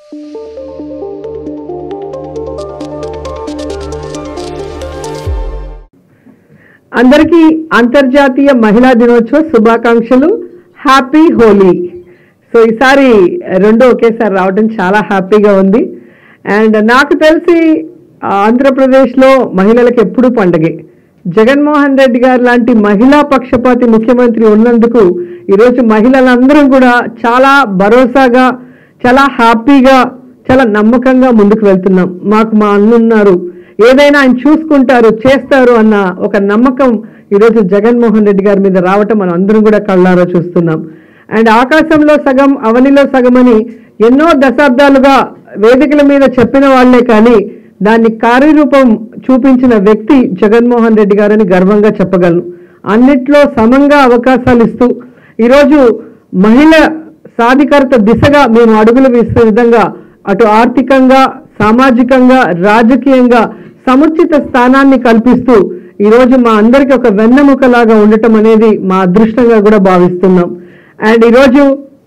అందరికీ అంతర్జాతీయ మహిళా దినోత్సవ శుభాకాంక్షలు హ్యాపీ హోలీ సో ఈసారి రెండు ఒకేసారి రావడం చాలా హ్యాపీగా ఉంది అండ్ నాకు తెలిసి ఆ, ఆంధ్రప్రదేశ్లో మహిళలకు ఎప్పుడు పండగే జగన్మోహన్ రెడ్డి గారు లాంటి మహిళా పక్షపాతి ముఖ్యమంత్రి ఉన్నందుకు ఈరోజు మహిళలందరం కూడా చాలా భరోసాగా చాలా హ్యాపీగా చాలా నమ్మకంగా ముందుకు వెళ్తున్నాం మాకు మా అన్నున్నారు ఏదైనా ఆయన చూసుకుంటారు చేస్తారు అన్న ఒక నమ్మకం ఈరోజు జగన్మోహన్ రెడ్డి గారి మీద రావటం మనం అందరం కూడా కళ్ళారా చూస్తున్నాం అండ్ ఆకాశంలో సగం అవనిలో సగం అని ఎన్నో దశాబ్దాలుగా వేదికల మీద చెప్పిన వాళ్లే కానీ దాన్ని కార్యరూపం చూపించిన వ్యక్తి జగన్మోహన్ రెడ్డి గారని గర్వంగా చెప్పగలను అన్నిట్లో సమంగా అవకాశాలు ఇస్తూ ఈరోజు మహిళ సాధికారత దిశగా మేము అడుగులు వేసే విధంగా అటు ఆర్థికంగా సామాజికంగా రాజకీయంగా సముచిత స్థానాన్ని కల్పిస్తూ ఈరోజు మా అందరికి ఒక వెన్నెముకలాగా ఉండటం అనేది మా అదృష్టంగా కూడా భావిస్తున్నాం అండ్ ఈరోజు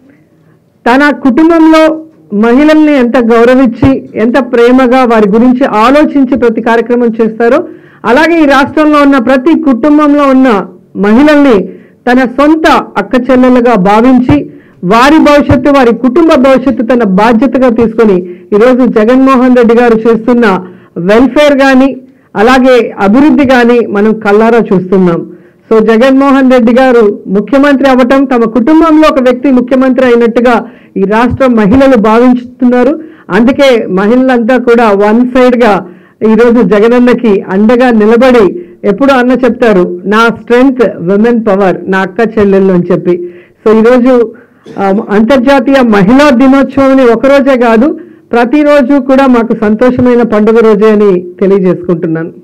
తన కుటుంబంలో మహిళల్ని ఎంత గౌరవించి ఎంత ప్రేమగా వారి గురించి ఆలోచించి ప్రతి కార్యక్రమం చేస్తారో అలాగే ఈ రాష్ట్రంలో ఉన్న ప్రతి కుటుంబంలో ఉన్న మహిళల్ని తన సొంత అక్క చెల్లెలుగా భావించి వారి భవిష్యత్తు వారి కుటుంబ భవిష్యత్తు తన బాధ్యతగా తీసుకొని ఈరోజు జగన్మోహన్ రెడ్డి గారు చేస్తున్న వెల్ఫేర్ కానీ అలాగే అభివృద్ధి కానీ మనం కల్లారా చూస్తున్నాం సో జగన్మోహన్ రెడ్డి గారు ముఖ్యమంత్రి అవ్వటం తమ కుటుంబంలో ఒక వ్యక్తి ముఖ్యమంత్రి అయినట్టుగా ఈ రాష్ట్ర మహిళలు భావించుతున్నారు అందుకే మహిళలంతా కూడా వన్ సైడ్ గా ఈరోజు జగనన్నకి అండగా నిలబడి ఎప్పుడు అన్న చెప్తారు నా స్ట్రెంగ్త్ విమెన్ పవర్ నా అక్క చెల్లెళ్ళు అని చెప్పి సో ఈరోజు ఆ, అంతర్జాతీయ మహిళా దినోత్సవం ఒకరోజే కాదు ప్రతిరోజు కూడా మాకు సంతోషమైన పండుగ రోజే అని తెలియజేసుకుంటున్నాను